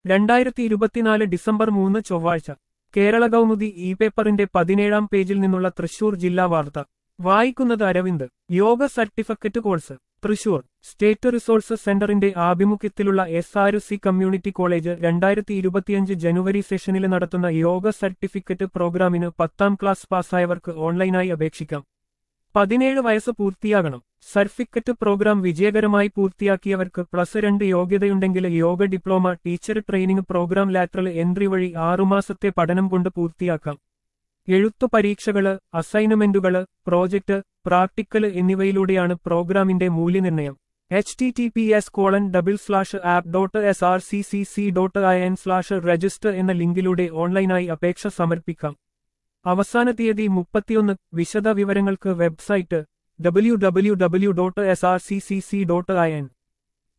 രണ്ടായിരത്തി ഇരുപത്തിനാല് ഡിസംബർ മൂന്ന് ചൊവ്വാഴ്ച കേരള കൗമുദി ഇ പേപ്പറിന്റെ പതിനേഴാം പേജിൽ നിന്നുള്ള തൃശൂർ ജില്ലാ വാർത്ത വായിക്കുന്നത് Aravind yoga certificate course Thrissur state resource സെന്ററിന്റെ ആഭിമുഖ്യത്തിലുള്ള S R C community college രണ്ടായിരത്തി ഇരുപത്തിയഞ്ച് ജനുവരി സെഷനിൽ നടത്തുന്ന യോഗ സർട്ടിഫിക്കറ്റ് പ്രോഗ്രാമിന് പത്താം ക്ലാസ് പാസ്സായവർക്ക് ഓൺലൈനായി അപേക്ഷിക്കാം പതിനേഴ് വയസ്സ് പൂർത്തിയാകണം സർട്ടിഫിക്കറ്റ് പ്രോഗ്രാം വിജയകരമായി പൂർത്തിയാക്കിയവർക്ക് പ്ലസ് രണ്ട് യോഗ്യതയുണ്ടെങ്കിൽ yoga diploma teacher training programme lateral entry വഴി ആറുമാസത്തെ പഠനം കൊണ്ട് പൂർത്തിയാക്കാം എഴുത്തു പരീക്ഷകള് അസൈൻമെന്റുകള് പ്രോജക്ട് പ്രാക്ടിക്കല് എന്നിവയിലൂടെയാണ് പ്രോഗ്രാമിന്റെ മൂല്യനിർണ്ണയം H T T P S colon double slash app dot S R C C C dot I N slash register എന്ന ലിങ്കിലൂടെ ഓൺലൈനായി അപേക്ഷ സമർപ്പിക്കാം അവസാന തീയതി മുപ്പത്തിയൊന്ന് വിശദ വിവരങ്ങൾക്ക് website W W W dot S R C C C dot I N